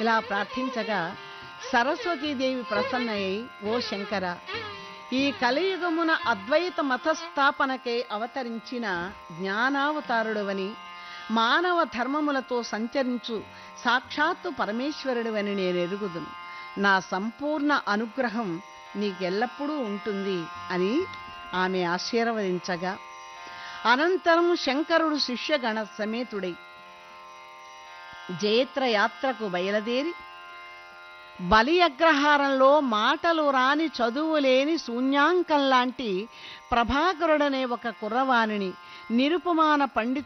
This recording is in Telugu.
ఇలా ప్రార్థించగా సరస్వతీదేవి ప్రసన్నయ్యి ఓ శంకర ఈ కలియుగమున అద్వైత మత స్థాపనకై అవతరించిన జ్ఞానావతారుడవని మానవ ధర్మములతో సంచరించు సాక్షాత్తు పరమేశ్వరుడివని నేను ఎరుగుదును నా సంపూర్ణ అనుగ్రహం నీకెల్లప్పుడూ ఉంటుంది అని ఆమె ఆశీర్వదించగా అనంతరం శంకరుడు శిష్యగణ సమేతుడై జయత్ర యాత్రకు బయలుదేరి బలి అగ్రహారంలో మాటలు రాని చదువు లేని శూన్యాంకం లాంటి ప్రభాకరుడనే ఒక కుర్రవాణిని నిరుపమాన పండితు